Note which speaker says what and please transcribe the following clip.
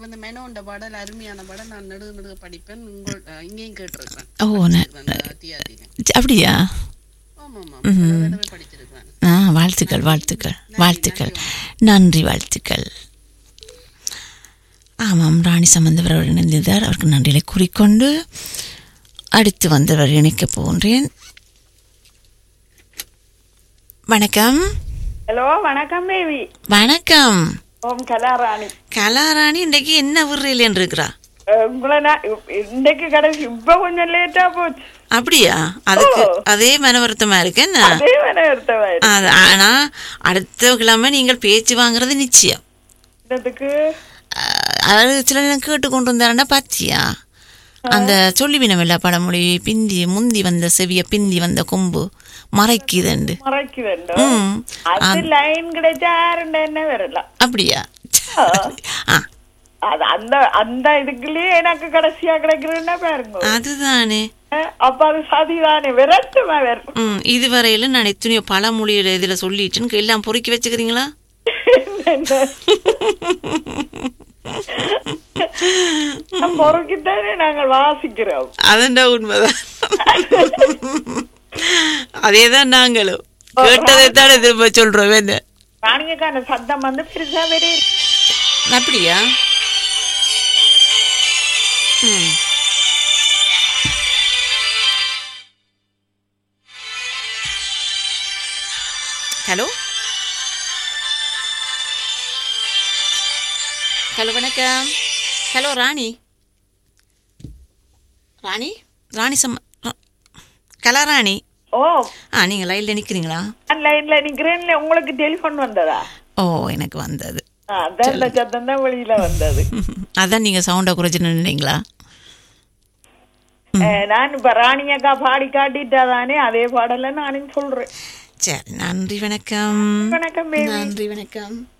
Speaker 1: வந்து மெனோண்ட பாடல் அருமையான பாடல் நான் நெடுக நெடுக படிப்பேன் உங்கள் அஹ், இங்கேயும் கேட்டிருக்கேன்
Speaker 2: ஓ ந-
Speaker 1: அந்த தியாதியில
Speaker 2: அப்படியா
Speaker 1: ஆமா ஆமா பல தடவை படிச்சிருக்கேன்
Speaker 2: ஆ வாழ்த்துக்கள் வாழ்த்துக்கள் வாழ்த்துக்கள் நன்றி வாழ்த்துக்கள் ஆமாம் ராணி சம்பந்தவர் அவர் இணைந்திருந்தார் அவருக்கு நன்றிகளை கூறிக்கொண்டு அடுத்து வந்தவர் இணைக்கப் போகின்றேன் வணக்கம்
Speaker 3: ஹலோ வணக்கம் பேபி
Speaker 2: வணக்கம்
Speaker 3: ஓம் கலாராணி
Speaker 2: கலாராணி இன்றைக்கு என்ன விடுறீல் இருக்கிறா
Speaker 3: அஹ் உங்களை நான் இப்- இன்னைக்கு கடைசி இப்ப கொஞ்சம் லேட்டா போச்சு
Speaker 2: அப்படியா அதுக்கு அதே மன வருத்தமா இருக்கு என்ன
Speaker 3: அதே வேணா எடுத்தவாயிரு
Speaker 2: அது- ஆனா அடுத்த கிழமை நீங்கள் பேச்சு வாங்குறது நிச்சயம்
Speaker 3: இதுக்கு
Speaker 2: அஹ் அதாவது சில நேரம் கேட்டு கொண்டு வந்தாருன்னா பாத்தியா அந்த சொல்லிவினம் இல்ல படமொழி பிந்தி முந்தி வந்த செவிய பிந்தி வந்த கொம்பு மறைக்குதுண்டு
Speaker 3: மறைக்கு வேண்டும்
Speaker 2: ம்
Speaker 3: அது லைன் கிடைச்சா யாருண்ட என்ன வரலாம்
Speaker 2: அப்படியா ஆ
Speaker 3: அது அந்த அந்த இதுக்குள்ளயே எனக்கு கடைசியா கிடைக்கிறதுன்னா பாருங்க
Speaker 2: அதுதானே
Speaker 3: அஹ் அப்ப அது சதிதானே விரட்டுமா வரும்
Speaker 2: ம் இதுவரையில நான் எத்தனையோ பழமொழியில இதுல சொல்லிட்டுன்னு எல்லாம் பொறுக்கி வச்சுக்கிறீங்களா
Speaker 3: பொறுக்கித்தானே நாங்கள் வாசிக்கிறோம்
Speaker 2: அதண்டா உண்மைதான் அதேதான் நாங்களும் கேட்டதைத்தானே திரும்ப சொல்றோம் என்ன
Speaker 3: ராணியக்கான சத்தம் வந்து பெருசா வெறி
Speaker 2: அப்படியா ம் ஹலோ ஹலோ வணக்கம் ஹலோ ராணி ராணி ராணி சம்ம ரா- கலாராணி
Speaker 3: ஓ
Speaker 2: ஆ நீங்கள் லைனில் நிற்கிறீங்களா
Speaker 3: நான் லைன்ல நிக்கிறேன்ல உங்களுக்கு டெலிபோன் வந்ததா
Speaker 2: ஓ எனக்கு வந்தது
Speaker 3: ஆ, அதான் இந்த சத்தம் தான் வெளியில வந்தது
Speaker 2: அதான் நீங்கள் சவுண்டை குறைச்சு நின்றீங்களா
Speaker 3: அஹ், நான் இப்ப ராணியக்கா பாடி காட்டிட்டாதானே அதே பாடல நானும் சொல்றேன்
Speaker 2: சரி நன்றி வணக்கம்
Speaker 3: வணக்கம் baby.
Speaker 2: நன்றி வணக்கம்